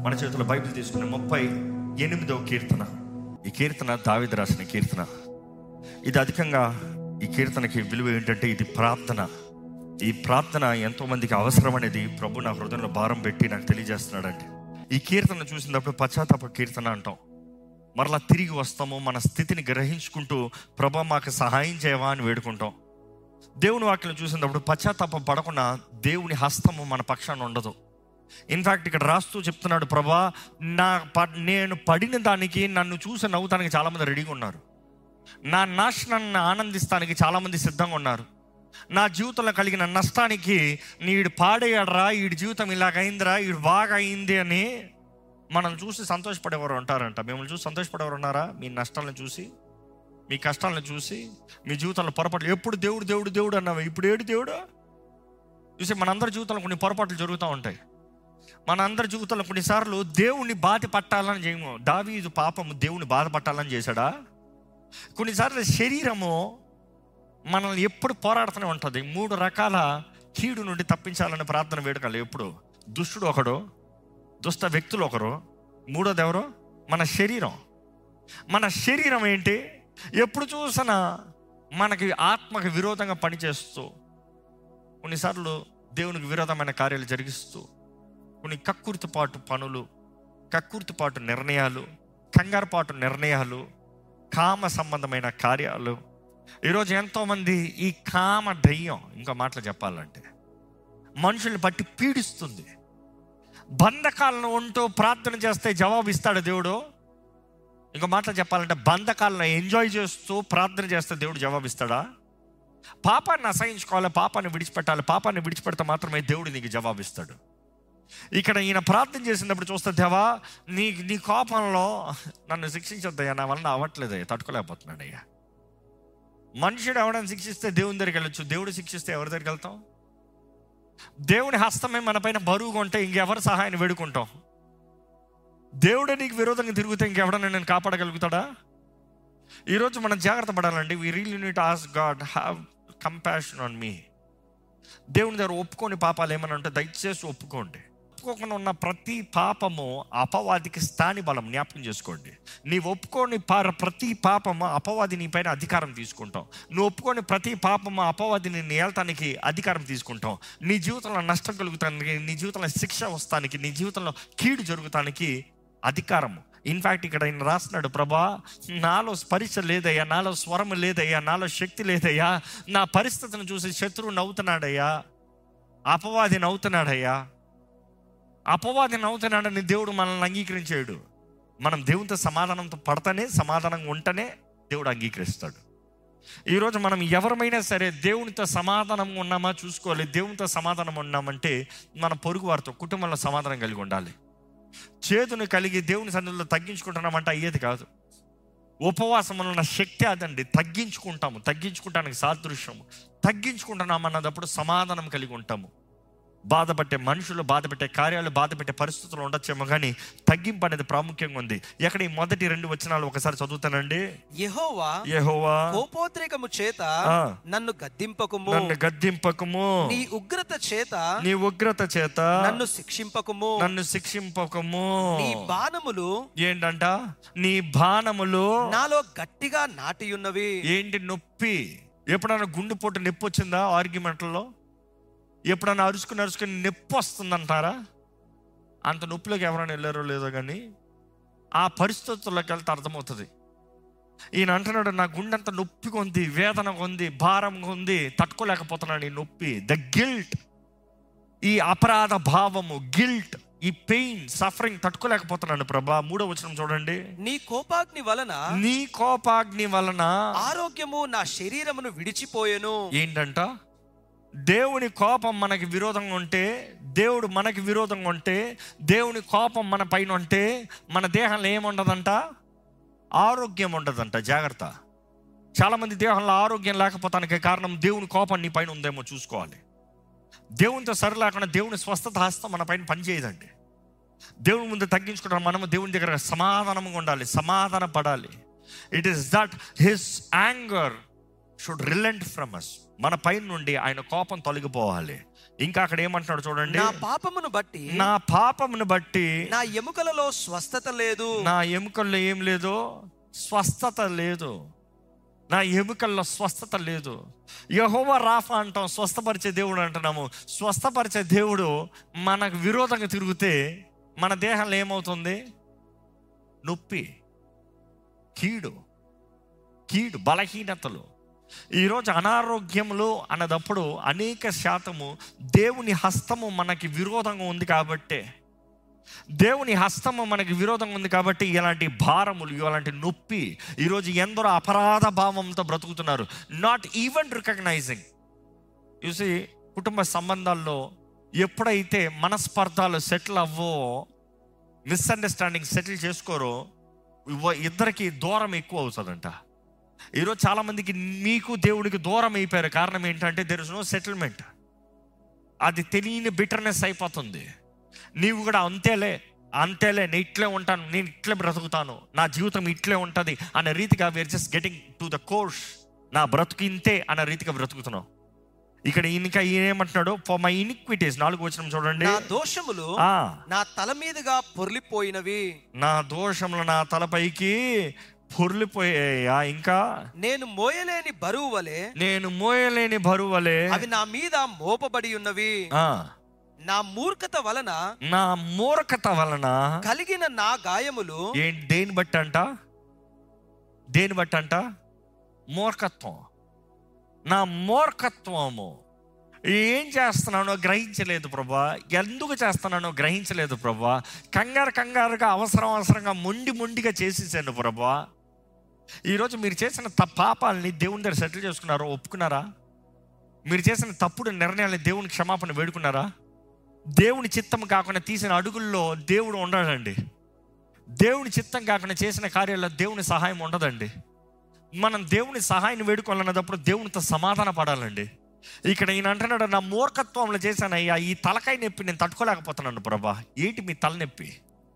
మన చేతిలో బైబిల్ తీసుకునే ముప్పై ఎనిమిదవ కీర్తన ఈ కీర్తన దావిద రాసిన కీర్తన ఇది అధికంగా ఈ కీర్తనకి విలువ ఏంటంటే ఇది ప్రార్థన ఈ ప్రార్థన ఎంతో మందికి అవసరం అనేది ప్రభు నా హృదయంలో భారం పెట్టి నాకు తెలియజేస్తున్నాడండి ఈ కీర్తన చూసినప్పుడు పశ్చాత్తాప కీర్తన అంటాం మరలా తిరిగి వస్తాము మన స్థితిని గ్రహించుకుంటూ ప్రభా మాకు సహాయం చేయవా అని వేడుకుంటాం దేవుని వాక్యం చూసినప్పుడు పశ్చాత్తాపం పడకుండా దేవుని హస్తము మన పక్షాన ఉండదు ఇన్ఫాక్ట్ ఇక్కడ రాస్తూ చెప్తున్నాడు ప్రభా నా ప- నేను పడిన దానికి నన్ను చూసి నవ్వుతానికి చాలామంది రెడీగా ఉన్నారు నా నాశనాన్ని ఆనందిస్తానికి చాలామంది సిద్ధంగా ఉన్నారు నా జీవితంలో కలిగిన నష్టానికి నీడు పాడేయడరా ఈడి జీవితం ఇలాగైందిరా ఈడు బాగా అయింది అని మనం చూసి సంతోషపడేవారు ఉంటారంట మిమ్మల్ని చూసి సంతోషపడేవారు ఉన్నారా మీ నష్టాలను చూసి మీ కష్టాలను చూసి మీ జీవితంలో పొరపాట్లు ఎప్పుడు దేవుడు దేవుడు దేవుడు అన్నావు ఇప్పుడు ఏడు దేవుడు చూసి మనందరి జీవితంలో కొన్ని పొరపాట్లు జరుగుతూ ఉంటాయి మన అందరి జీవితంలో కొన్నిసార్లు దేవుణ్ణి బాధ పట్టాలని చేయము దావీదు పాపము దేవుని బాధ పట్టాలని చేశాడా కొన్నిసార్లు శరీరము మనల్ని ఎప్పుడు పోరాడుతూనే ఉంటుంది మూడు రకాల కీడు నుండి తప్పించాలని ప్రార్థన వేడుకలు ఎప్పుడు దుష్టుడు ఒకడు దుష్ట వ్యక్తులు ఒకరు మూడోది ఎవరు మన శరీరం మన శరీరం ఏంటి ఎప్పుడు చూసినా మనకి ఆత్మకి విరోధంగా పనిచేస్తూ కొన్నిసార్లు దేవునికి విరోధమైన కార్యాలు జరిగిస్తూ కొన్ని కక్కుర్తిపాటు పనులు కక్కుర్తిపాటు నిర్ణయాలు కంగారుపాటు నిర్ణయాలు కామ సంబంధమైన కార్యాలు ఈరోజు ఎంతోమంది ఈ కామ దయ్యం ఇంకో మాటలు చెప్పాలంటే మనుషుల్ని బట్టి పీడిస్తుంది బంధకాలను ఉంటూ ప్రార్థన చేస్తే జవాబు ఇస్తాడు దేవుడు ఇంకో మాటలు చెప్పాలంటే బంధకాలను ఎంజాయ్ చేస్తూ ప్రార్థన చేస్తే దేవుడు జవాబు ఇస్తాడా పాపాన్ని అసహించుకోవాలి పాపాన్ని విడిచిపెట్టాలి పాపాన్ని విడిచిపెడితే మాత్రమే దేవుడు నీకు జవాబు ఇస్తాడు ఇక్కడ ఈయన ప్రార్థన చేసినప్పుడు చూస్తే దేవా నీ నీ కోపంలో నన్ను శిక్షించొద్దయ్యా నా వలన అవ్వట్లేదయ్యా తట్టుకోలేకపోతున్నాడయ్యా మనుషుడు ఎవడని శిక్షిస్తే దేవుని దగ్గరికి వెళ్ళొచ్చు దేవుడు శిక్షిస్తే ఎవరి దగ్గరికి వెళ్తాం దేవుని హస్తమే మన పైన బరువుగా ఉంటే ఇంకెవరి సహాయాన్ని వేడుకుంటాం దేవుడే నీకు విరోధంగా తిరిగితే ఇంకెవడన్నా నేను కాపాడగలుగుతాడా ఈరోజు మనం జాగ్రత్త పడాలండి we real unit as God have compassion on me దేవుని దగ్గర ఒప్పుకోని పాపాలు ఏమైనా ఉంటే దయచేసి ఒప్పుకోండి ఒప్పుకోకుండా ఉన్న ప్రతి పాపము అపవాదికి స్థాని బలం జ్ఞాపకం చేసుకోండి నీవు ఒప్పుకోని పార ప్రతి పాపము అపవాది నీ పైన అధికారం తీసుకుంటాం నువ్వు ఒప్పుకోని ప్రతి పాపము అపవాదిని నేల్తానికి అధికారం తీసుకుంటాం నీ జీవితంలో నష్టం కలుగుతానికి నీ జీవితంలో శిక్ష వస్తానికి నీ జీవితంలో కీడు జరుగుతానికి అధికారము ఇన్ఫాక్ట్ ఇక్కడ ఆయన రాస్తున్నాడు ప్రభా నాలో స్పరిశ లేదయ్యా నాలో స్వరం లేదయ్యా నాలో శక్తి లేదయ్యా నా పరిస్థితిని చూసి శత్రువు నవ్వుతున్నాడయ్యా అపవాది నవ్వుతున్నాడయ్యా అపవాది నవ్వుతున్నాడని దేవుడు మనల్ని అంగీకరించాడు మనం దేవునితో సమాధానంతో పడతానే సమాధానంగా ఉంటేనే దేవుడు అంగీకరిస్తాడు ఈరోజు మనం ఎవరమైనా సరే దేవునితో సమాధానం ఉన్నామా చూసుకోవాలి దేవునితో సమాధానం ఉన్నామంటే మన పొరుగు వారితో కుటుంబంలో సమాధానం కలిగి ఉండాలి చేతుని కలిగి దేవుని సన్నిధిలో తగ్గించుకుంటున్నామంటే అయ్యేది కాదు ఉపవాసం ఉన్న శక్తి అదండి తగ్గించుకుంటాము తగ్గించుకుంటానికి సాదృశ్యము తగ్గించుకుంటున్నామన్నప్పుడు సమాధానం కలిగి ఉంటాము బాధపట్టే మనుషులు బాధపెట్టే కార్యాలు బాధపెట్టే పరిస్థితులు ఉండొచ్చేమో కానీ తగ్గింపు అనేది ప్రాముఖ్యంగా ఉంది ఎక్కడ ఈ మొదటి రెండు వచనాలు ఒకసారి చదువుతానండి యెహోవా యెహోవా కోపోద్రేకము చేత ఆ. నన్ను గద్దింపకుము నన్ను గద్దింపకము నీ ఉగ్రత చేత నీ ఉగ్రత చేత నన్ను శిక్షింపకుము నన్ను శిక్షింపకము నీ బాణములు ఏంటంట నీ బాణములు నాలో గట్టిగా నాటియున్నవి ఏంటి నొప్పి ఎప్పుడైనా గుండెపోటు నొప్పి వచ్చిందా ఆర్గ్యుమెంట్లలో ఎప్పుడైనా అరుచుకుని అరుచుకుని నొప్పి వస్తుందంటారా అంత నొప్పిలోకి ఎవరైనా వెళ్ళారో లేదో కానీ ఆ పరిస్థితుల్లోకి వెళ్తే అర్థమవుతుంది ఈయన అంటున్నాడు నా గుండె అంత నొప్పిగా ఉంది వేదనగా ఉంది భారంగా ఉంది తట్టుకోలేకపోతున్నాను ఈ నొప్పి ద గిల్ట్ ఈ అపరాధ భావము గిల్ట్ ఈ పెయిన్ సఫరింగ్ తట్టుకోలేకపోతున్నాను ప్రభా మూడో వచనం చూడండి నీ కోపాగ్ని వలన నీ కోపాగ్ని వలన ఆరోగ్యము నా శరీరమును విడిచిపోయెను ఏంటంట దేవుని కోపం మనకి విరోధంగా ఉంటే దేవుడు మనకి విరోధంగా ఉంటే దేవుని కోపం మన పైన ఉంటే మన దేహంలో ఏముండదంట ఆరోగ్యం ఉండదంట జాగ్రత్త చాలామంది దేహంలో ఆరోగ్యం లేకపోతానికి కారణం దేవుని కోపం నీ పైన ఉందేమో చూసుకోవాలి దేవునితో సరి లేకుండా దేవుని స్వస్థత హస్తం మన పైన పనిచేయదండి దేవుని ముందు తగ్గించుకుంటాం మనము దేవుని దగ్గర సమాధానంగా ఉండాలి సమాధాన పడాలి it is that his anger should relent from us మన పైన నుండి ఆయన కోపం తొలగిపోవాలి ఇంకా అక్కడ ఏమంటున్నాడు చూడండి నా పాపమును బట్టి నా పాపమును బట్టి నా ఎముకలలో స్వస్థత లేదు నా ఎముకల్లో ఏం లేదు స్వస్థత లేదు నా ఎముకల్లో స్వస్థత లేదు యహోవ రాఫా అంటాం స్వస్థపరిచే దేవుడు అంటున్నాము స్వస్థపరిచే దేవుడు మనకు విరోధంగా తిరిగితే మన దేహంలో ఏమవుతుంది నొప్పి కీడు కీడు బలహీనతలు ఈరోజు అనారోగ్యములు అన్నదప్పుడు అనేక శాతము దేవుని హస్తము మనకి విరోధంగా ఉంది కాబట్టే దేవుని హస్తము మనకి విరోధంగా ఉంది కాబట్టి ఇలాంటి భారములు ఇలాంటి నొప్పి ఈరోజు ఎందరో అపరాధ భావంతో బ్రతుకుతున్నారు నాట్ ఈవెన్ రికగ్నైజింగ్ చూసి కుటుంబ సంబంధాల్లో ఎప్పుడైతే మనస్పర్ధాలు సెటిల్ అవ్వో మిస్అండర్స్టాండింగ్ సెటిల్ చేసుకోరో ఇవ్వ- ఇద్దరికి దూరం ఎక్కువ అవుతుందంట ఈరోజు చాలామందికి మీకు దేవుడికి దూరం అయిపోయారు కారణం ఏంటంటే దెర్ ఇస్ నో సెటిల్మెంట్ అది తెలియని బిటర్నెస్ అయిపోతుంది నీవు కూడా అంతేలే అంతేలే నేను ఇట్లే ఉంటాను నేను ఇట్లే బ్రతుకుతాను నా జీవితం ఇట్లే ఉంటుంది అనే రీతిగా where just getting to the course నా బ్రతుకు ఇంతే అన్న రీతిగా బ్రతుకుతున్నాం ఇక్కడ ఇంకా ఈయన ఏమంటున్నాడు ఫర్ మై ఇనిక్విటీస్ నాలుగు వచ్చిన చూడండి నా దోషములు ఆ, నా తల మీదుగా పొర్లిపోయినవి నా దోషములు నా తలపైకి పొర్లిపోయాయా ఇంకా నేను మోయలేని బరువు వలె నేను మోయలేని బరువలే అవి నా మీద మోపబడి ఉన్నవి ఆ, నా మూర్ఖత వలన నా మూర్ఖత వలన కలిగిన నా గాయములు ఏంటి దేని బట్టి అంట దేని బట్టి అంట మూర్ఖత్వం నా మూర్ఖత్వము ఏం చేస్తున్నానో గ్రహించలేదు ప్రభా ఎందుకు చేస్తున్నానో గ్రహించలేదు ప్రభా కంగారు కంగారుగా అవసరం అవసరంగా మొండి మొండిగా చేసేసాను ప్రభా ఈరోజు మీరు చేసిన త పాపాలని దేవుని దగ్గర సెటిల్ చేసుకున్నారో ఒప్పుకున్నారా మీరు చేసిన తప్పుడు నిర్ణయాలని దేవుని క్షమాపణ వేడుకున్నారా దేవుని చిత్తం కాకుండా తీసిన అడుగుల్లో దేవుడు ఉండడండి దేవుని చిత్తం కాకుండా చేసిన కార్యాల్లో దేవుని సహాయం ఉండదండి మనం దేవుని సహాయం వేడుకోవాలన్నప్పుడు దేవునితో సమాధాన పడాలండి ఇక్కడ ఈయన అంటున్నాడు నా మూర్ఖత్వంలో చేశానయ్యా ఈ తలకాయ నొప్పి నేను తట్టుకోలేకపోతున్నాను ప్రభా ఏంటి మీ తలనొప్పి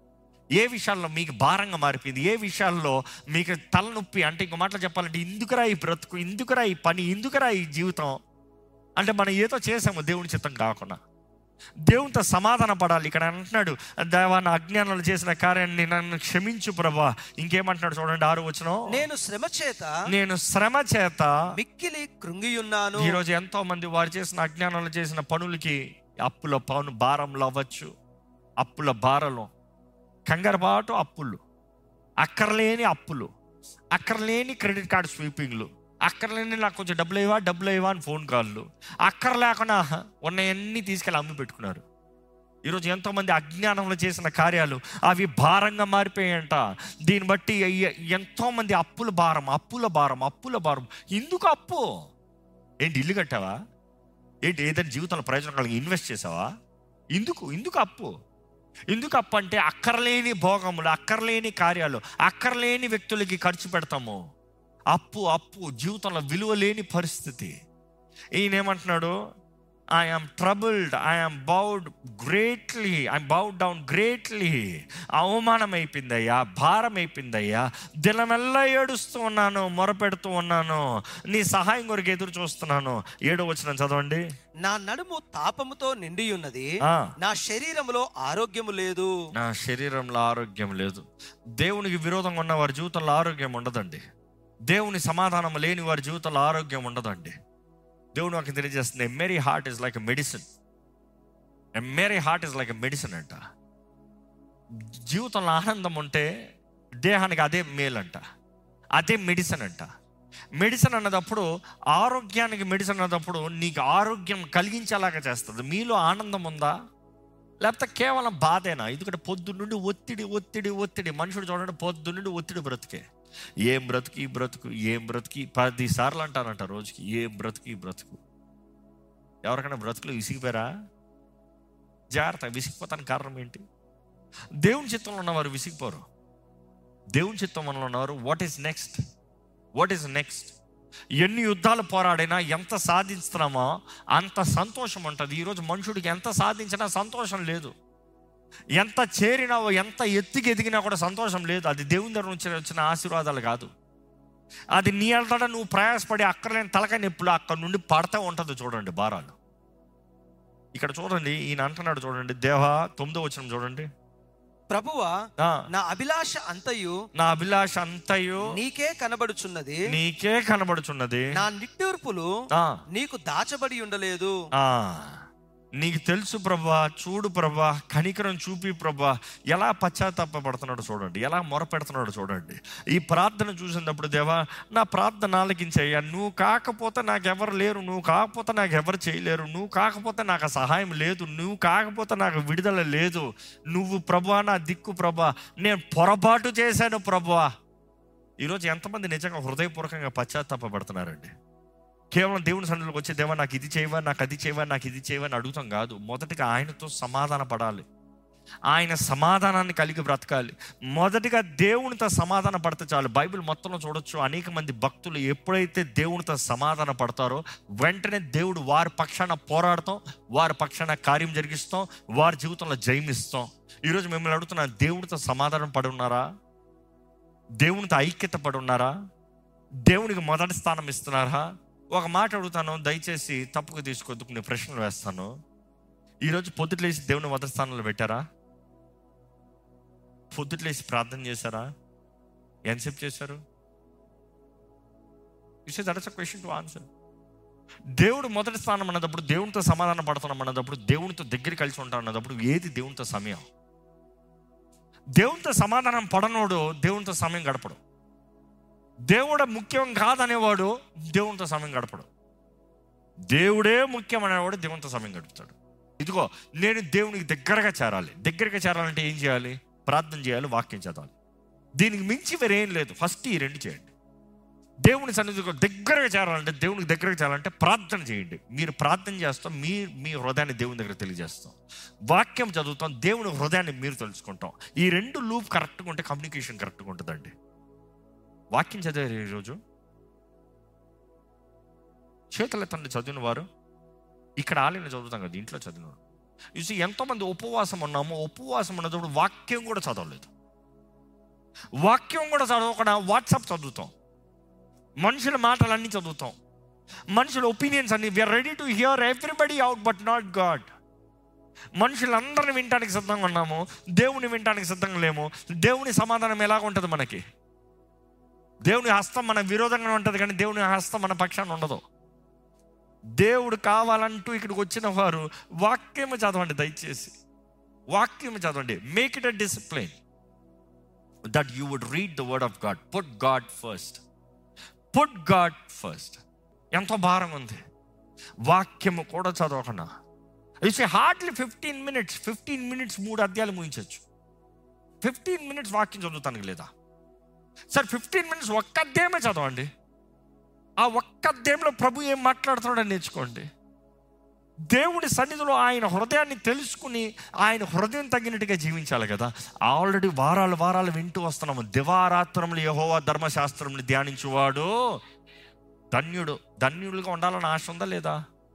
ఏ విషయాల్లో మీకు భారంగా మారిపోయింది ఏ విషయాల్లో మీకు తలనొప్పి అంటే ఇంకో మాటలు చెప్పాలంటే ఇందుకురా ఈ బ్రతుకు ఇందుకురా ఈ పని ఇందుకురా ఈ జీవితం అంటే మనం ఏదో చేసాము దేవుని చిత్తం కాకుండా దేవునితో సమాధాన పడాలి ఇక్కడ అంటున్నాడు దేవా నా అజ్ఞానంలో చేసిన కార్యాన్ని నన్ను క్షమించు ప్రభా ఇంకేమంటున్నాడు చూడండి ఆరు వచ్చిన నేను శ్రమ చేత నేను శ్రమ చేత మిక్కిలి కృంగియున్నాను ఈరోజు ఎంతో మంది వారు చేసిన అజ్ఞానంలో చేసిన పనులకి అప్పుల పను భారంలో అవ్వచ్చు అప్పుల భారలో కంగారుబాటు అప్పులు అక్కర్లేని అప్పులు అక్కర్లేని క్రెడిట్ కార్డ్ స్వీపింగ్లు అక్కర్లేని నాకు కొంచెం డబ్బులు ఇవ్వా డబ్బులు ఇవ్వా అని ఫోన్ కాల్లు అక్కర్ లేకుండా ఉన్నవన్నీ తీసుకెళ్ళి అమ్మి పెట్టుకున్నారు ఈరోజు ఎంతోమంది అజ్ఞానంలో చేసిన కార్యాలు అవి భారంగా మారిపోయాయంట దీన్ని బట్టి ఎ- ఎంతోమంది అప్పుల భారం అప్పుల భారం అప్పుల భారం ఎందుకు అప్పు ఏంటి ఇల్లు కట్టావా ఏంటి ఏదైనా జీవితంలో ప్రయోజనం కలిగి ఇన్వెస్ట్ చేసావా ఎందుకు ఎందుకు అప్పు ఎందుకు అప్పు అంటే అక్కర్లేని భోగములు అక్కర్లేని కార్యాలు అక్కర్లేని వ్యక్తులకి ఖర్చు పెడతాము అప్పు అప్పు జీవితంలో విలువ లేని పరిస్థితి ఈయన ఏమంటున్నాడు I'm troubled I'm bowed greatly I'm bowed down greatly అవమానం అయిపోయిందయ్యా భారం అయిపోయిందయ్యా దినమెల్లా ఏడుస్తూ ఉన్నాను మొరపెడుతూ ఉన్నాను నీ సహాయం కొరకు ఎదురు చూస్తున్నాను ఏడో వచ్చిన చదవండి నా నడుము తాపముతో నిండి ఉన్నది ఆ. నా శరీరములో ఆరోగ్యము లేదు నా శరీరంలో ఆరోగ్యం లేదు దేవునికి విరోధంగా ఉన్న వారి జీవితంలో ఆరోగ్యం ఉండదండి దేవుని సమాధానం లేని వారి జీవితంలో ఆరోగ్యం ఉండదండి దేవుడు నాకు తెలియజేస్తుంది merry heart is like a medicine merry heart is like a medicine అంట జీవితంలో ఆనందం ఉంటే దేహానికి అదే మేలంట అదే మెడిసిన్ అంట మెడిసిన్ అన్నదప్పుడు ఆరోగ్యానికి మెడిసిన్ అన్నదప్పుడు నీకు ఆరోగ్యం కలిగించేలాగా చేస్తుంది మీలో ఆనందం ఉందా లేకపోతే కేవలం బాధేనా ఎందుకంటే పొద్దు నుండి ఒత్తిడి ఒత్తిడి ఒత్తిడి మనుషుడు చూడండి పొద్దు నుండి ఒత్తిడి బ్రతికే ఏం బ్రతుకు ఈ బ్రతుకు ఏం బ్రతికి పది సార్లు అంటారంట రోజుకి ఏం బ్రతుకు ఈ బ్రతుకు ఎవరికైనా బ్రతుకులు విసిగిపోయారా జాగ్రత్త విసిగిపోతానికి కారణం ఏంటి దేవుని చిత్తంలో ఉన్నవారు విసిగిపోరు దేవుని చిత్తంలో ఉన్నవారు what is next what is next ఎన్ని యుద్ధాలు పోరాడినా ఎంత సాధిస్తున్నామో అంత సంతోషం ఉంటుంది ఈరోజు మనుషుడికి ఎంత సాధించినా సంతోషం లేదు ఎంత చేరినా ఎంత ఎత్తుకి ఎదిగినా కూడా సంతోషం లేదు అది దేవుని దగ్గర నుంచి వచ్చిన ఆశీర్వాదాలు కాదు అది నీ వెళ్తాడా నువ్వు ప్రయాసపడి అక్కర్లేని తలకాయ నొప్పులు అక్కడ నుండి పడతా ఉంటుంది చూడండి భారాలు ఇక్కడ చూడండి ఈయన అంటున్నాడు చూడండి దేవా తొమ్మిదో వచ్చిన చూడండి ప్రభువా ఆ, నా అభిలాష అంతయు నా అభిలాష అంతయు నీకే కనబడుచున్నది నీకే కనబడుచున్నది నా నిట్టూర్పులు ఆ, నీకు దాచబడి ఉండలేదు ఆ, నీకు తెలుసు ప్రభా చూడు ప్రభా కనికరం చూపి ప్రభా ఎలా పశ్చాత్తాపడుతున్నాడు చూడండి ఎలా మొరపెడుతున్నాడు చూడండి ఈ ప్రార్థన చూసినప్పుడు దేవా నా ప్రార్థన ఆలకించయ్యా నువ్వు కాకపోతే నాకెవరు లేరు నువ్వు కాకపోతే నాకు ఎవరు చేయలేరు నువ్వు కాకపోతే నాకు ఆ సహాయం లేదు నువ్వు కాకపోతే నాకు విడుదల లేదు నువ్వు ప్రభా నా దిక్కు ప్రభా నేను పొరపాటు చేశాను ప్రభా ఈరోజు ఎంతమంది నిజంగా హృదయపూర్వకంగా పశ్చాత్తాపడుతున్నారండి కేవలం దేవుని సన్నిధిలోకి వచ్చి దేవా నాకు ఇది చేయవా నాకు అది చేయవా నాకు ఇది చేయవా అని అడుగుతాం కాదు మొదటిగా ఆయనతో సమాధాన పడాలి ఆయన సమాధానాన్ని కలిగి బ్రతకాలి మొదటిగా దేవునితో సమాధాన పడితే చాలు బైబిల్ మొత్తంలో చూడొచ్చు అనేక మంది భక్తులు ఎప్పుడైతే దేవునితో సమాధాన పడతారో వెంటనే దేవుడు వారి పక్షాన పోరాడతాం వారి పక్షాన కార్యం జరిగిస్తాం వారి జీవితంలో జయమిస్తాం ఈరోజు మిమ్మల్ని అడుగుతున్నా దేవునితో సమాధానం పడి ఉన్నారా దేవునితో ఐక్యత పడి ఉన్నారా దేవునికి మొదటి స్థానం ఇస్తున్నారా ఒక మాట అడుగుతాను దయచేసి తప్పుకు తీసుకొద్దు కొన్ని ప్రశ్నలు వేస్తాను ఈరోజు పొద్దుట్లేసి దేవుని మొదటి స్థానంలో పెట్టారా పొద్దుట్లేసి ప్రార్థన చేశారా ఎంతసేపు చేశారు is that a question to answer దేవుడు మొదటి స్థానం అన్నదప్పుడు దేవునితో సమాధానం పడుతున్నాం అన్నదప్పుడు దేవునితో దగ్గర కలిసి ఉంటాం అన్నదప్పుడు ఏది దేవునితో సమయం దేవునితో సమాధానం పడనోడు దేవునితో సమయం గడపడు దేవుడు ముఖ్యం కాదనేవాడు దేవునితో సమయం గడపడు దేవుడే ముఖ్యం అనేవాడు దేవునితో సమయం గడుపుతాడు ఇదిగో నేను దేవునికి దగ్గరగా చేరాలి దగ్గరగా చేరాలంటే ఏం చేయాలి ప్రార్థన చేయాలి వాక్యం చదవాలి దీనికి మించి వేరేం లేదు ఫస్ట్ ఈ రెండు చేయండి దేవుని సన్నిధికి దగ్గరగా చేరాలంటే దేవునికి దగ్గరగా చేరాలంటే ప్రార్థన చేయండి మీరు ప్రార్థన చేస్తాం మీ మీ హృదయాన్ని దేవుని దగ్గర తెలియజేస్తాం వాక్యం చదువుతాం దేవుని హృదయాన్ని మీరు తెలుసుకుంటాం ఈ రెండు లూప్ కరెక్ట్గా ఉంటే కమ్యూనికేషన్ కరెక్ట్గా ఉంటుందండి వాక్యం చదివారు ఈరోజు చేతుల తండ్రి చదివిన వారు ఇక్కడ ఆలయం చదువుతాం కదా ఇంట్లో చదివిన వారు చూసి ఎంతోమంది ఉపవాసం ఉన్నామో ఉపవాసం ఉన్నప్పుడు వాక్యం కూడా చదవలేదు వాక్యం కూడా చదవకుండా వాట్సాప్ చదువుతాం మనుషుల మాటలన్నీ చదువుతాం మనుషుల ఒపీనియన్స్ అన్ని we are ready to hear everybody out but not God మనుషులందరిని వినటానికి సిద్ధంగా ఉన్నాము దేవుని వినటానికి సిద్ధంగా లేము దేవుని సమాధానం ఎలాగ ఉంటుంది మనకి దేవుని హస్తం మన విరోధంగా ఉంటుంది కానీ దేవుని హస్తం మన పక్షాన ఉండదు దేవుడు కావాలంటూ ఇక్కడికి వచ్చిన వారు వాక్యము చదవండి దయచేసి వాక్యము చదవండి make it a discipline that you would read the word of God put God first put God first ఎంతో భారం ఉంది వాక్యము కూడా చదవకుండా it's hardly fifteen minutes fifteen minutes మూడు అధ్యాయాలు ముగించవచ్చు ఫిఫ్టీన్ మినిట్స్ వాక్యం చదువుతానికి లేదా సార్ ఫిఫ్టీన్ మినిట్స్ ఒక్క అధ్యాయమే చదవండి ఆ ఒక్క అధ్యాయంలో ప్రభు ఏం మాట్లాడుతున్నాడో నేర్చుకోండి దేవుడి సన్నిధిలో ఆయన హృదయాన్ని తెలుసుకుని ఆయన హృదయం తగినట్టుగా జీవించాలి కదా ఆల్రెడీ వారాలు వారాలు వింటూ వస్తున్నాము దివారాత్రములు యహోవా ధర్మశాస్త్రములు ధ్యానించువాడు ధన్యుడు ధన్యులుగా ఉండాలని ఆశ ఉందా లేదా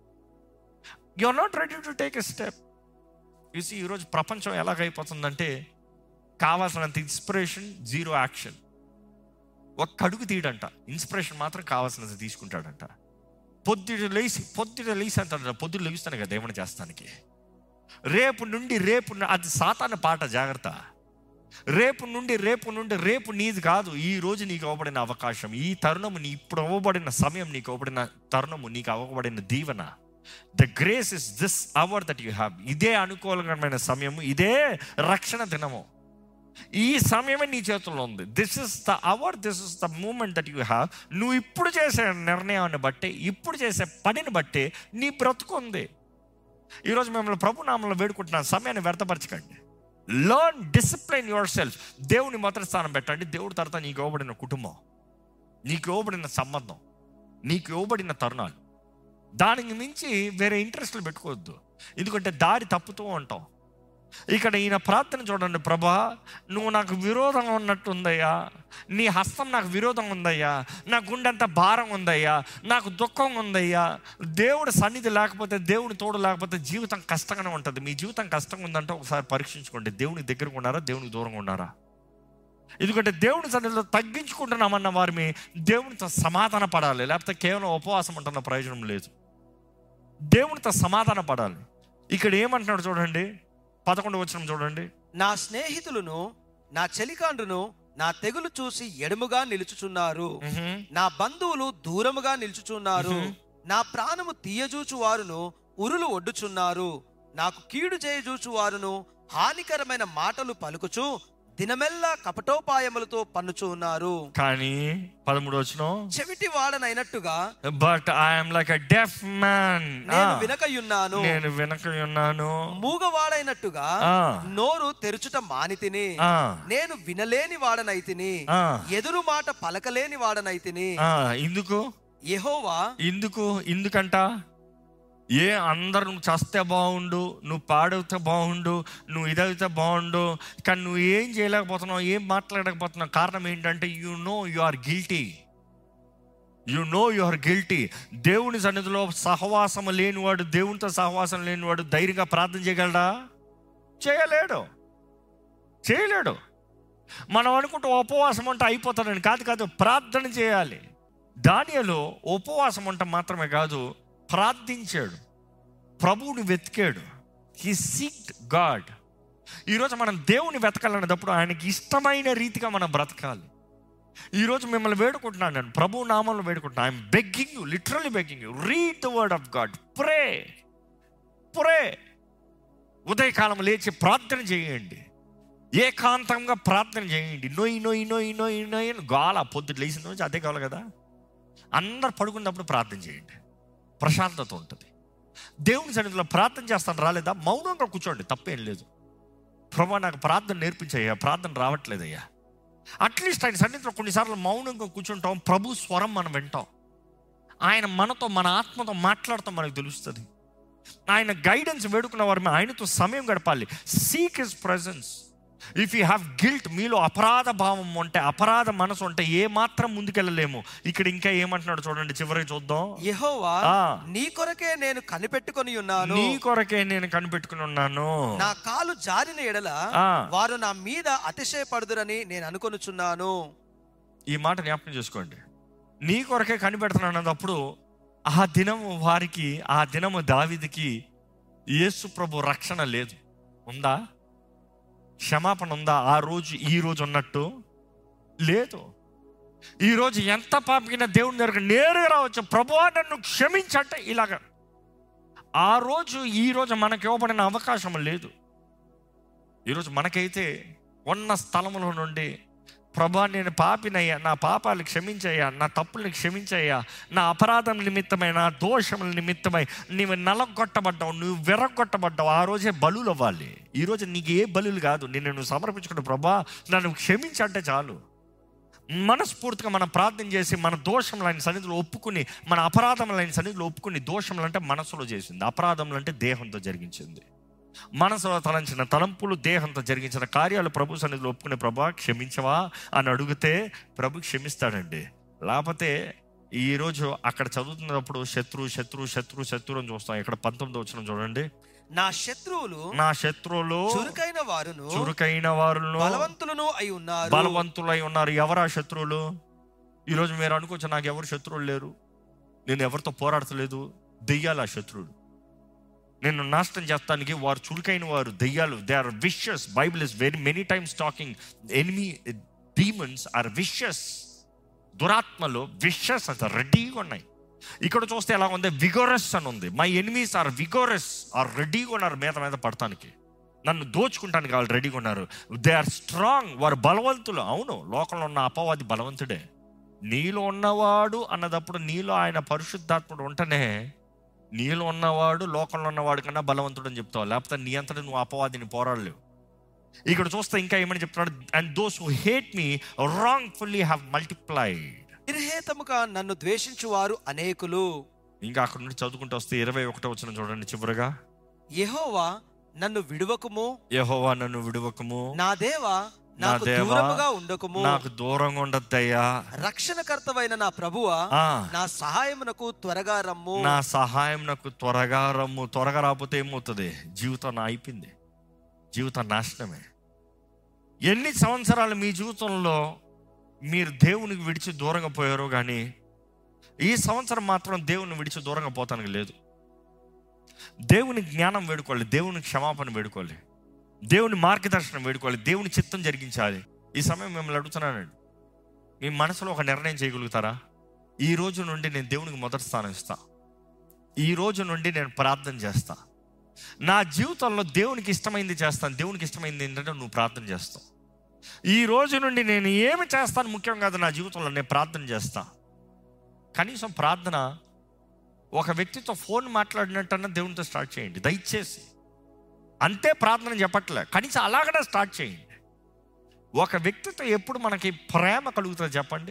you are not ready to take a step చూసి ఈరోజు ప్రపంచం ఎలాగైపోతుందంటే కావాల్సినంత ఇన్స్పిరేషన్ జీరో యాక్షన్ ఒక్క అడుగు తీయడంట ఇన్స్పిరేషన్ మాత్రం కావాల్సినంత తీసుకుంటాడంట పొద్దుట లేచి పొద్దుట లేచి అంటాడు పొద్దుట లేస్తాను కదా దేవుని చేస్తానికి రేపు నుండి రేపు ను- అది సాతాన పాట జాగ్రత్త రేపు నుండి రేపు నుండి రేపు నీది కాదు ఈ రోజు నీకు ఇవ్వబడిన అవకాశం ఈ తరుణము నీ ఇప్పుడు ఇవ్వబడిన సమయం నీకు ఇవ్వబడిన తరుణము నీకు ఇవ్వబడిన దీవెన the grace is this hour that you have ఇదే అనుకూలమైన సమయము ఇదే రక్షణ దినము ఈ సమయమే నీ చేతుల్లో ఉంది this is the hour this is the moment that you have నువ్వు ఇప్పుడు చేసే నిర్ణయాన్ని బట్టి ఇప్పుడు చేసే పనిని బట్టి నీ బ్రతుకుంది ఈరోజు మిమ్మల్ని ప్రభు నామంలో వేడుకుంటున్నాను సమయాన్ని వ్యర్థపరచకండి లర్న్ డిసిప్లైన్ యువర్ సెల్ఫ్ దేవుని మొదటి స్థానం పెట్టండి దేవుడి తర్వాత నీకు ఇవ్వబడిన కుటుంబం నీకు ఇవ్వబడిన సంబంధం నీకు ఇవ్వబడిన తరుణాలు దానికి మించి వేరే ఇంట్రెస్ట్లు పెట్టుకోవద్దు ఎందుకంటే దారి తప్పుతూ ఉంటాం ఇక్కడ ఈయన ప్రార్థన చూడండి ప్రభా నువ్వు నాకు విరోధంగా ఉన్నట్టు ఉందయ్యా నీ హస్తం నాకు విరోధం ఉందయ్యా నా గుండెంత భారం ఉందయ్యా నాకు దుఃఖం ఉందయ్యా దేవుడు సన్నిధి లేకపోతే దేవుని తోడు లేకపోతే జీవితం కష్టంగానే ఉంటుంది మీ జీవితం కష్టంగా ఉందంటే ఒకసారి పరీక్షించుకోండి దేవునికి దగ్గరగా ఉన్నారా దేవునికి దూరంగా ఉన్నారా ఎందుకంటే దేవుని సన్నిధిలో తగ్గించుకుంటున్నామన్న వారిని దేవునితో సమాధాన పడాలి లేకపోతే కేవలం ఉపవాసం ఉంటున్న ప్రయోజనం లేదు దేవునితో సమాధాన పడాలి ఇక్కడ ఏమంటున్నాడు చూడండి పదకొండు వచ్చిన చూడండి నా స్నేహితులను నా చెలికాండ్రును నా తెగులు చూసి ఎడముగా నిలుచుచున్నారు మ్హూ. నా బంధువులు దూరముగా నిలుచుచున్నారు మ్హూ. నా ప్రాణము తీయజూచు వారును ఉరులు ఒడ్డుచున్నారు నాకు కీడు చేయజూచు వారును హానికరమైన మాటలు పలుకుచు దినమెల్లా కపటోపాయములతో పన్నుచు ఉన్నారు కానీ పదమూడు వచ్చిన చెవిటి వాడనైనట్టుగా but I'm like a deaf man నేను వినకయున్నాను నేను వెనక ఉన్నాను మూగవాడైనట్టుగా ఆ. నోరు తెరుచుట మానితిని ఆ, నేను వినలేని వాడనైతిని ఆ, ఎదురు మాట పలకలేని వాడనైతిని ఆ, ఎందుకు యెహోవా ఎందుకు ఎందుకంట ఏ అందరు నువ్వు చస్తే బాగుండు నువ్వు పాడవుతే బాగుండు నువ్వు ఇదైతే బాగుండు కానీ నువ్వు ఏం చేయలేకపోతున్నావు ఏం మాట్లాడకపోతున్నావు కారణం ఏంటంటే you know you are guilty you know you are guilty దేవుని సన్నిధిలో సహవాసం లేనివాడు దేవునితో సహవాసం లేనివాడు ధైర్యంగా ప్రార్థన చేయగలడా చేయలేడు చేయలేడు మనం అనుకుంటే ఉపవాసం అంటే అయిపోతాడని కాదు కాదు ప్రార్థన చేయాలి దానియలో ఉపవాసం ఉంట మాత్రమే కాదు ప్రార్థించాడు ప్రభువుని వెతికాడు హీ సీక్డ్ గాడ్ ఈరోజు మనం దేవుని వెతకాలన్నప్పుడు ఆయనకి ఇష్టమైన రీతిగా మనం బ్రతకాలి ఈరోజు మిమ్మల్ని వేడుకుంటున్నాను నేను ప్రభు నామంలో వేడుకుంటున్నాను I'm begging you literally begging you read the word of God pray pray ఉదయకాలం లేచి ప్రార్థన చేయండి ఏకాంతంగా ప్రార్థన చేయండి నొయ్యి నొయ్యి నొయ్యి నొయ్యి నొయ్యి అని గాల పొద్దుట లేచిన నుంచి అదే కావాలి కదా అందరు పడుకున్నప్పుడు ప్రార్థన చేయండి ప్రశాంతత ఉంటుంది దేవుని సన్నిధిలో ప్రార్థన చేస్తాను రాలేదా మౌనంగా కూర్చోండి తప్పేం లేదు ప్రభా నాకు ప్రార్థన నేర్పించయ్యా ప్రార్థన రావట్లేదయ్యా అట్లీస్ట్ ఆయన సన్నిధిలో కొన్నిసార్లు మౌనంగా కూర్చుంటాం ప్రభు స్వరం మనం వింటాం ఆయన మనతో మన ఆత్మతో మాట్లాడతాం మనకు తెలుస్తుంది ఆయన గైడెన్స్ వేడుకున్న వారు ఆయనతో సమయం గడపాలి seek his presence if you have guilt మీలో అపరాధ భావం ఉంటే అపరాధ మనసు ఉంటే ఏ మాత్రం ముందుకెళ్ళలేము ఇక్కడ ఇంకా ఏమంటున్నాడు చూడండి చివరికి చూద్దాం యెహోవా ఆ. నీ కొరకే నేను కనిపెట్టుకొని ఉన్నాను నీ కొరకే నేను కనిపెట్టుకుని ఉన్నాను నా కాలు జారిన ఎడల ఆ. వారు నా మీద అతిశయపడుదురని నేను అనుకొనుచున్నాను ఈ మాట జ్ఞాపకం చేసుకోండి నీ కొరకే కనిపెడుతున్నాను అన్నప్పుడు ఆ దినము వారికి ఆ దినము దావిదికి యేసు ప్రభు రక్షణ లేదు ఉందా క్షమాపణ ఉందా ఆ రోజు ఈ రోజు ఉన్నట్టు లేదు ఈరోజు ఎంత పాపికినా దేవుని దగ్గర నేరుగా రావచ్చు ప్రభువా నన్ను క్షమించంటే ఇలాగ ఆ రోజు ఈ రోజు మనకి ఇవ్వబడిన అవకాశం లేదు ఈరోజు మనకైతే ఉన్న స్థలములో నుండి ప్రభా నేను పాపినయ్యా నా పాపాలు క్షమించయ్యా నా తప్పుల్ని క్షమించయ్యా నా అపరాధం నిమిత్తమై నా దోషముల నిమిత్తమై నీవు నలగొట్టబడ్డావు నువ్వు విరగొట్టబడ్డావు ఆ రోజే బలులు అవ్వాలి ఈరోజు నీకు ఏ బలులు కాదు నిన్ను నువ్వు సమర్పించుకున్న ప్రభా నన్ను క్షమించంటే చాలు మనస్ఫూర్తిగా మనం ప్రార్థన చేసి మన దోషములు ఆయన సన్నిధిలో ఒప్పుకుని మన అపరాధములు ఆయన సన్నిధిలో ఒప్పుకుని దోషములు అంటే మనసులో చేసింది అపరాధములు అంటే దేహంతో జరిగించింది మనసులో తలంచిన తలంపులు దేహంతో జరిగించిన కార్యాలు ప్రభు సన్నిధిలో ఒప్పుకునే ప్రభా క్షమించవా అని అడిగితే ప్రభు క్షమిస్తాడండి లేకపోతే ఈరోజు అక్కడ చదువుతున్నప్పుడు శత్రు శత్రు శత్రు శత్రు అని చూస్తాం ఇక్కడ పంతొమ్మిది వచ్చిన చూడండి నా శత్రువులు నా శత్రువులు చురుకైన వారును చురుకైన వారును బలవంతులను అయి ఉన్నారు బలవంతులై ఉన్నారు ఎవరా శత్రువులు ఈరోజు మీరు అనుకోవచ్చు నాకు ఎవరు శత్రువులు లేరు నేను ఎవరితో పోరాడతలేదు దెయ్యాలు ఆ శత్రువులు నేను నాశనం చేస్తానికి వారు చురుకైన వారు దెయ్యాలు they are vicious Bible is very many times talking enemy demons are vicious దురాత్మలు విషస్ అంత రెడీగా ఉన్నాయి ఇక్కడ చూస్తే ఎలా ఉంది విగోరస్ అని ఉంది my enemies are vigorous are రెడీగా ఉన్నారు మీద మీద పడటానికి నన్ను దోచుకుంటానికి వాళ్ళు రెడీగా ఉన్నారు దే ఆర్ స్ట్రాంగ్ వారు బలవంతులు అవును లోకంలో ఉన్న అపవాది బలవంతుడే నీలో ఉన్నవాడు అన్నదప్పుడు నీలో ఆయన పరిశుద్ధాత్ముడు ఉంటేనే నీలో ఉన్నవాడు లోకంలో ఉన్నవాడు కన్నా బలవంతుడు అని చెప్తావు లేకపోతే నీ అంతటా నువ్వు అపవాదిని పోరాడలేవు ఇక్కడ చూస్తే ఇంకా ఏమని చెప్తున్నాడు and those who hate me wrongfully have multiplied నిర్హేతముగా నన్ను ద్వేషించు వారు అనేకులు ఇంకా అక్కడ నుండి చదువుకుంటూ వస్తే ఇరవై ఒకటో వచ్చిన చూడండి చివరిగా యెహోవా నన్ను విడువకుము యెహోవా నన్ను విడువకము నా దేవా నా నాకు దేవా, దూరముగా ఉండకుము నాకు దూరంగా ఉండద్దయ్యా రక్షణకర్తవైన నా ప్రభువా ఆ, నా సహాయమునకు త్వరగా రమ్ము నా సహాయం నాకు త్వరగా రమ్ము త్వరగా రాకపోతే ఏమవుతుంది జీవితం నా అయిపోయింది జీవితం నాశనమే ఎన్ని సంవత్సరాలు మీ జీవితంలో మీరు దేవునికి విడిచి దూరంగా పోయారో కానీ ఈ సంవత్సరం మాత్రం దేవుని విడిచి దూరంగా పోతానికి లేదు దేవుని జ్ఞానం వేడుకోవాలి దేవుని క్షమాపణ వేడుకోవాలి దేవుని మార్గదర్శనం వేడుకోవాలి దేవుని చిత్తం జరిగించాలి ఈ సమయం మిమ్మల్ని అడుగుతున్నానండి మీ మనసులో ఒక నిర్ణయం చేయగలుగుతారా ఈ రోజు నుండి నేను దేవునికి మొదటి స్థానం ఇస్తా ఈ రోజు నుండి నేను ప్రార్థన చేస్తా నా జీవితంలో దేవునికి ఇష్టమైంది చేస్తాను దేవునికి ఇష్టమైంది ఏంటంటే నువ్వు ప్రార్థన చేస్తావు ఈ రోజు నుండి నేను ఏమి చేస్తాను ముఖ్యం కాదు నా జీవితంలో నేను ప్రార్థన చేస్తా కనీసం ప్రార్థన ఒక వ్యక్తితో ఫోన్ మాట్లాడినట్టన్నా దేవునితో స్టార్ట్ చేయండి దయచేసి అంతే ప్రార్థన చెప్పట్లే కనీసం అలాగనే స్టార్ట్ చేయండి ఒక వ్యక్తితో ఎప్పుడు మనకి ప్రేమ కలుగుతుంది చెప్పండి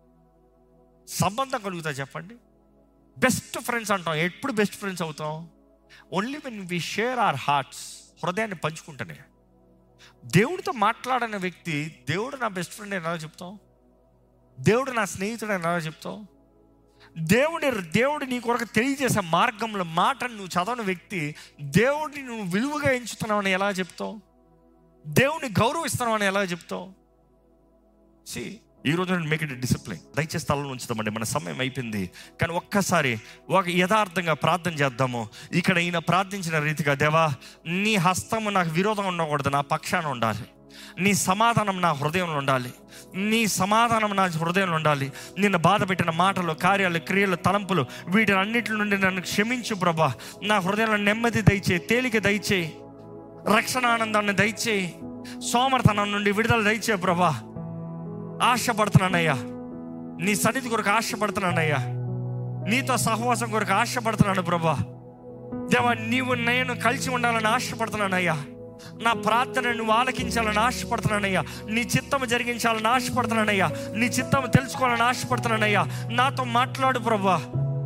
సంబంధం కలుగుతుంది చెప్పండి బెస్ట్ ఫ్రెండ్స్ అంటాం ఎప్పుడు బెస్ట్ ఫ్రెండ్స్ అవుతాం only when we share our hearts హృదయాన్ని పంచుకుంటేనే దేవుడితో మాట్లాడిన వ్యక్తి దేవుడు నా బెస్ట్ ఫ్రెండ్ అని ఎలా చెప్తాం దేవుడు నా స్నేహితుడు అని ఎలా చెప్తావు దేవుడి దేవుడు నీ కొరకు తెలియజేసే మార్గంలో మాటను నువ్వు చదవని వ్యక్తి దేవుడిని నువ్వు విలువగా ఎంచుతున్నావని ఎలా చెప్తావు దేవుని గౌరవిస్తున్నావని ఎలా చెప్తావు సి ఈ రోజు నేను మేక్ ఇట్ డిసిప్లిన్ దయచేసి స్థలంలో ఉంచుతామండి మన సమయం అయిపోయింది కానీ ఒక్కసారి ఒక యథార్థంగా ప్రార్థన చేద్దాము ఇక్కడ ఈయన ప్రార్థించిన రీతిగా దేవా నీ హస్తము నాకు విరోధం ఉండకూడదు నా పక్షాన ఉండాలి నీ సమాధానం నా హృదయంలో ఉండాలి నీ సమాధానం నా హృదయంలో ఉండాలి నిన్ను బాధ పెట్టిన మాటలు కార్యాలు క్రియలు తలంపులు వీటన్నిటి నుండి నన్ను క్షమించు ప్రభా నా హృదయంలో నెమ్మది దయచేయి తేలిక దయచేయి రక్షణ ఆనందాన్ని దయచేయి సోమర్తనం నుండి విడుదల దయచే ప్రభా ఆశపడుతున్నానయ్యా నీ సన్నిధి కొరకు ఆశపడుతున్నానయ్యా నీతో సహవాసం కొరకు ఆశపడుతున్నాను ప్రభా దేవా నీవు నేను కలిసి ఉండాలని ఆశపడుతున్నానయ్యా నా ప్రార్థన నువ్వు ఆలకించాలని ఆశపడుతున్నానయ్యా నీ చిత్తము జరిగించాలని ఆశపడుతున్నానయ్యా నీ చిత్తము తెలుసుకోవాలని ఆశపడుతున్నానయ్యా నాతో మాట్లాడు ప్రభా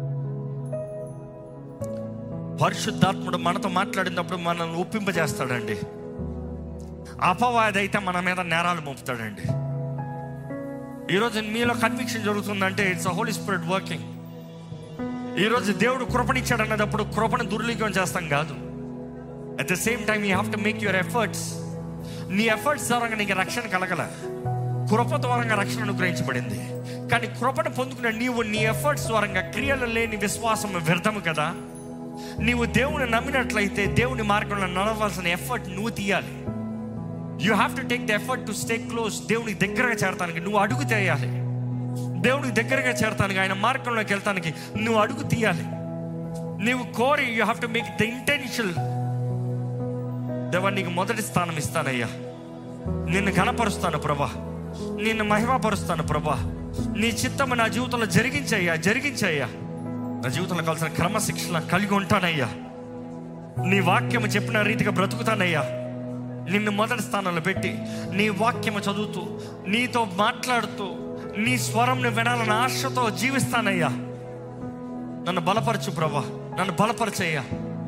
పరిశుద్ధాత్ముడు మనతో మాట్లాడినప్పుడు మనల్ని ఒప్పింపజేస్తాడండి అపవాది అయితే మన మీద నేరాలు మోపుతాడండి ఈరోజు మీలో కన్విక్షన్ జరుగుతుందంటే it's a Holy Spirit working ఈరోజు దేవుడు కృపణిచ్చాడు అన్నప్పుడు కృపను దుర్లీకం చేస్తాం కాదు at the same time you have to make your efforts నీ ఎఫర్ట్స్ ద్వారా నీకు రక్షణ కలగల కృప ద్వారా రక్షణ అనుగ్రహించబడింది కానీ కృపను పొందుకున్న నీవు నీ ఎఫర్ట్స్ ద్వారా క్రియలు లేని విశ్వాసం వ్యర్థము కదా నీవు దేవుని నమ్మినట్లయితే దేవుని మార్గంలో నడవలసిన ఎఫర్ట్ నువ్వు తీయాలి you have to take the effort to stay close దేవునికి దగ్గరగా చేరటానికి నువ్వు అడుగు తీయాలి దేవునికి దగ్గరగా చేరటానికి ఆయన మార్గంలోకి వెళ్తానికి నువ్వు అడుగు తీయాలి నీవు కోరి you have to make the intention దేవా నీకు మొదటి స్థానం ఇస్తానయ్యా నిన్ను కనపరుస్తాను ప్రభా నిన్ను మహిమపరుస్తాను ప్రభా నీ చిత్తము నా జీవితంలో జరిగించయ్యా జరిగించయ్యా నా జీవితంలో కావాల్సిన క్రమశిక్షణ కలిగి ఉంటానయ్యా నీ వాక్యము చెప్పిన రీతిగా బ్రతుకుతానయ్యా నిన్ను మొదటి స్థానంలో పెట్టి నీ వాక్యము చదువుతూ నీతో మాట్లాడుతూ నీ స్వరంని వినాలని ఆశతో జీవిస్తానయ్యా నన్ను బలపరచు ప్రభా నన్ను బలపరచయ్యా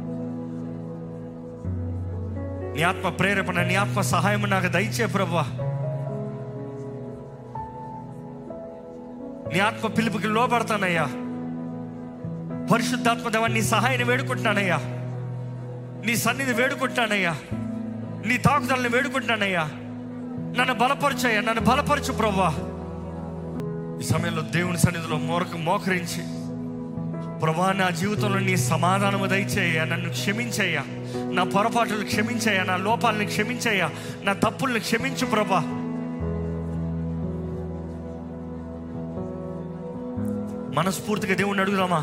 నీ ఆత్మ ప్రేరేపణ నీ ఆత్మ సహాయం నాకు దయచే ప్రభా నీ ఆత్మ పిలుపుకి లోపడతానయ్యా పరిశుద్ధాత్మ దేవా నీ సహాయాన్ని వేడుకుంటున్నానయ్యా నీ సన్నిధి వేడుకుంటున్నానయ్యా నీ తాకుదలని వేడుకుంటున్నానయ్యా నన్ను బలపరచయ్యా నన్ను బలపరచు ప్రభా ఈ సమయంలో దేవుని సన్నిధిలో మోరక మోకరించి ప్రభా నా జీవితంలో నీ సమాధానము దయచేయ్యా నన్ను క్షమించయ్యా నా పొరపాటులు క్షమించయ్యా నా లోపాలను క్షమించయ్యా నా తప్పుల్ని క్షమించు ప్రభా మనస్ఫూర్తిగా దేవుణ్ణి అడుగుదామా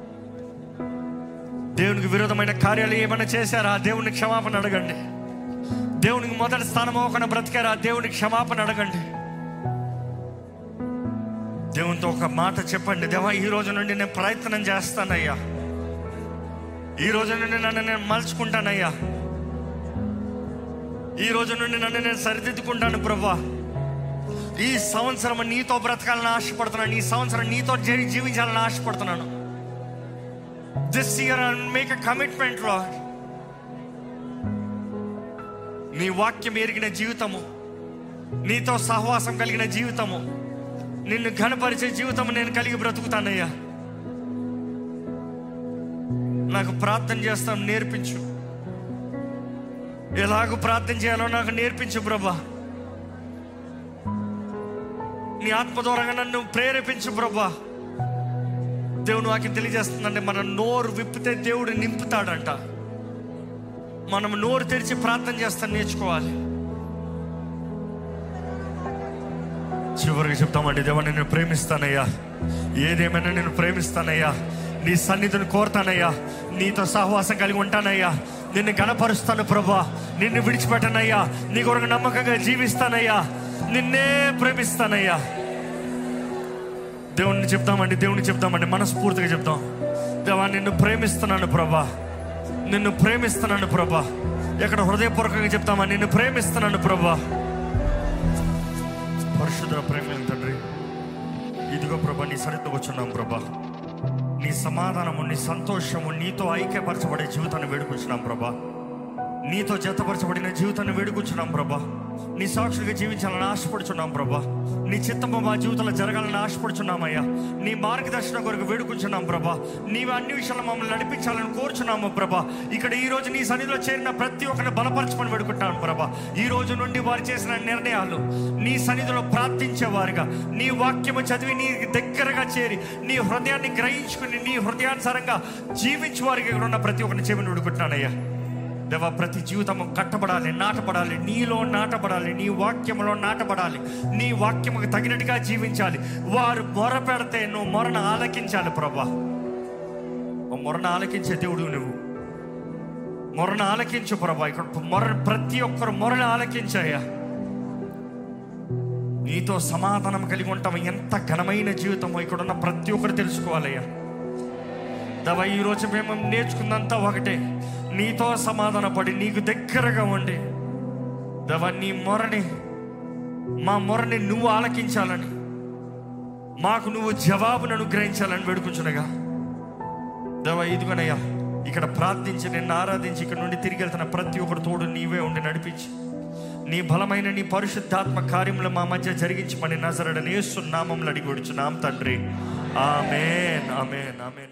దేవునికి విరోధమైన కార్యాలు ఏమైనా చేశారా దేవుని క్షమాపణ అడగండి దేవునికి మొదటి స్థానం ఒక బ్రతికారా దేవుని క్షమాపణ అడగండి దేవునితో ఒక మాట చెప్పండి దేవా ఈ రోజు నుండి నేను ప్రయత్నం చేస్తానయ్యా ఈ రోజు నుండి నన్ను నేను మలుచుకుంటానయ్యా ఈ రోజు నుండి నన్ను నేను సరిదిద్దుకుంటాను ప్రభా ఈ సంవత్సరం నీతో బ్రతకాలని ఆశపడుతున్నాను ఈ సంవత్సరం నీతో జీ- జీవించాలని ఆశపడుతున్నాను this year make a commitment లో నీ వాక్యం ఎరిగిన జీవితము నీతో సహవాసం కలిగిన జీవితము నిన్ను ఘనపరిచే జీవితం నేను కలిగి బ్రతుకుతానయ్యా నాకు ప్రార్థన చేస్తాం నేర్పించు ఎలాగ ప్రార్థన చేయాలో నాకు నేర్పించు ప్రభా నీ ఆత్మ ద్వారంగా నన్ను ప్రేరేపించు ప్రభా దేవుడు వాకి తెలియజేస్తుందంటే మన నోరు విప్పితే దేవుడు నింపుతాడంట మనం నోరు తెరిచి ప్రార్థన చేస్తాను నేర్చుకోవాలి చివరికి చెప్తామండి దేవా నేను ప్రేమిస్తానయ్యా ఏదేమైనా నేను ప్రేమిస్తానయ్యా నీ సన్నిధిని కోరుతానయ్యా నీతో సహవాసం కలిగి ఉంటానయ్యా నిన్ను గణపరుస్తాను ప్రభా నిన్ను విడిచిపెట్టనయ్యా నీ కొరకు నమ్మకంగా జీవిస్తానయ్యా నిన్నే ప్రేమిస్తానయ్యా దేవుణ్ణి చెప్తామండి దేవుని చెప్తామండి మనస్ఫూర్తిగా చెప్తాం దేవా నిన్ను ప్రేమిస్తున్నాను ప్రభా నిన్ను ప్రేమిస్తున్నాను ప్రభా ఎక్కడ హృదయపూర్వకంగా చెప్తామా నిన్ను ప్రేమిస్తున్నాను ప్రభా పరిశుద్ధ ప్రేమ తండ్రి ఇదిగో ప్రభా నీ సరిగ్గా వచ్చున్నాం ప్రభా నీ సమాధానము నీ సంతోషము నీతో ఐక్యపరచబడే జీవితాన్ని వేడుకుంటున్నాం ప్రభా నీతో జతపరచబడిన జీవితాన్ని వేడుకుంటున్నాం ప్రభా నీ సాక్షులుగా జీవించాలని ఆశపడుచున్నాం ప్రభా నీ చిత్తము మా జీవితంలో జరగాలని ఆశపడుచున్నామయ్యా నీ మార్గదర్శనం కొరకు వేడుకుంటున్నాం ప్రభా నీవు అన్ని విషయాలు మమ్మల్ని నడిపించాలని కోరుచున్నాము ప్రభా ఇక్కడ ఈ రోజు నీ సన్నిధిలో చేరిన ప్రతి ఒక్కరిని బలపరచమని వేడుకుంటాను ప్రభా ఈ రోజు నుండి వారు చేసిన నిర్ణయాలు నీ సన్నిధిలో ప్రార్థించేవారుగా నీ వాక్యము చదివి నీ దగ్గరగా చేరి నీ హృదయాన్ని గ్రహించుకుని నీ హృదయానుసారంగా జీవించే వారికి ఇక్కడ ఉన్న ప్రతి ఒక్కరిని చెవిని వేడుకుంటున్నానయ్యా దేవా ప్రతి జీవితము కట్టబడాలి నాటబడాలి నీలో నాటబడాలి నీ వాక్యములో నాటబడాలి నీ వాక్యముకు తగినట్టుగా జీవించాలి వారు మొర పెడితే నువ్వు మొరను ఆలకించాలి ప్రభా ఓ మొరను ఆలకించే దేవుడు నువ్వు మొరను ఆలకించు ప్రభా ఇక్కడ మొర ప్రతి ఒక్కరు మొరను ఆలకించాయా నీతో సమాధానం కలిగి ఉంటాం ఎంత ఘనమైన జీవితమో ఇక్కడ ఉన్న ప్రతి ఒక్కరు తెలుసుకోవాలయ్యా దవ ఈరోజు మేము నేర్చుకున్నంత ఒకటే నీతో సమాధాన పడి నీకు దగ్గరగా ఉండి దవ నీ మొరని మా మొరని నువ్వు ఆలకించాలని మాకు నువ్వు జవాబును అనుగ్రహించాలని వేడుకుంటున్నగా దవ ఇదిగోనయ్యా ఇక్కడ ప్రార్థించి నిన్ను ఆరాధించి ఇక్కడ నుండి తిరిగి వెళ్తున్న ప్రతి ఒక్కరు తోడు నీవే ఉండి నడిపించి నీ బలమైన నీ పరిశుద్ధాత్మ కార్యములు మా మధ్య జరిగించమని నజరడని నామంలో అడిగి నామ తండ్రి ఆమెన్ ఆమెన్ ఆమెన్